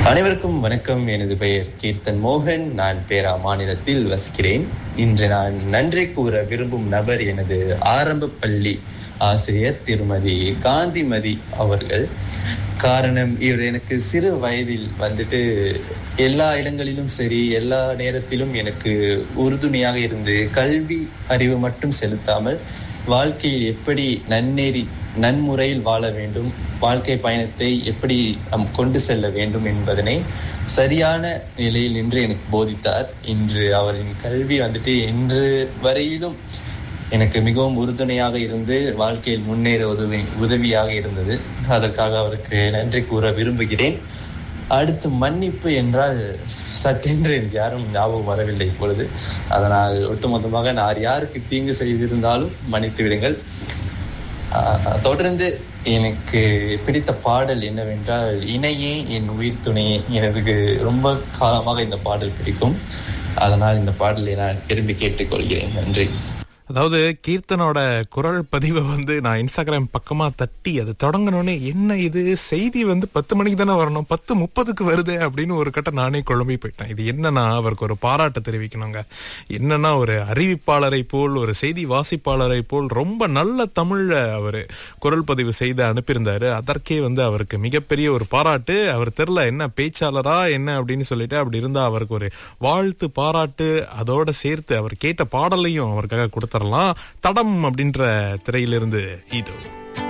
அனைவருக்கும் வணக்கம் எனது பெயர் கீர்த்தன் மோகன் நான் பேரா மாநிலத்தில் வசிக்கிறேன் இன்று நான் நன்றி கூற விரும்பும் நபர் எனது ஆரம்ப பள்ளி ஆசிரியர் திருமதி காந்திமதி அவர்கள் காரணம் இவர் எனக்கு சிறு வயதில் வந்துட்டு எல்லா இடங்களிலும் சரி எல்லா நேரத்திலும் எனக்கு உறுதுணையாக இருந்து கல்வி அறிவு மட்டும் செலுத்தாமல் வாழ்க்கையில் எப்படி நன்னேறி நன்முறையில் வாழ வேண்டும் வாழ்க்கை பயணத்தை எப்படி நாம் கொண்டு செல்ல வேண்டும் என்பதனை சரியான நிலையில் நின்று எனக்கு போதித்தார் இன்று அவரின் கல்வி வந்துட்டு இன்று வரையிலும் எனக்கு மிகவும் உறுதுணையாக இருந்து வாழ்க்கையில் முன்னேற உதவி உதவியாக இருந்தது அதற்காக அவருக்கு நன்றி கூற விரும்புகிறேன் அடுத்து மன்னிப்பு என்றால் சட்டென்று எனக்கு யாரும் ஞாபகம் வரவில்லை இப்பொழுது அதனால் ஒட்டுமொத்தமாக நான் யாருக்கு தீங்கு செய்திருந்தாலும் மன்னித்து விடுங்கள் தொடர்ந்து எனக்கு பிடித்த பாடல் என்னவென்றால் இணையே என் உயிர் துணையே எனக்கு ரொம்ப காலமாக இந்த பாடல் பிடிக்கும் அதனால் இந்த பாடலை நான் விரும்பி கேட்டுக்கொள்கிறேன் நன்றி அதாவது கீர்த்தனோட குரல் பதிவை வந்து நான் இன்ஸ்டாகிராம் பக்கமா தட்டி அது தொடங்கினோடனே என்ன இது செய்தி வந்து பத்து மணிக்கு தானே வரணும் பத்து முப்பதுக்கு வருது அப்படின்னு ஒரு கட்ட நானே குழம்பி போயிட்டேன் இது என்னன்னா அவருக்கு ஒரு பாராட்டு தெரிவிக்கணுங்க என்னன்னா ஒரு அறிவிப்பாளரை போல் ஒரு செய்தி வாசிப்பாளரை போல் ரொம்ப நல்ல தமிழ்ல அவர் குரல் பதிவு செய்து அனுப்பியிருந்தாரு அதற்கே வந்து அவருக்கு மிகப்பெரிய ஒரு பாராட்டு அவர் தெரில என்ன பேச்சாளரா என்ன அப்படின்னு சொல்லிட்டு அப்படி இருந்தா அவருக்கு ஒரு வாழ்த்து பாராட்டு அதோட சேர்த்து அவர் கேட்ட பாடலையும் அவருக்காக கொடுத்தார் தடம் அப்படின்ற திரையிலிருந்து இதோ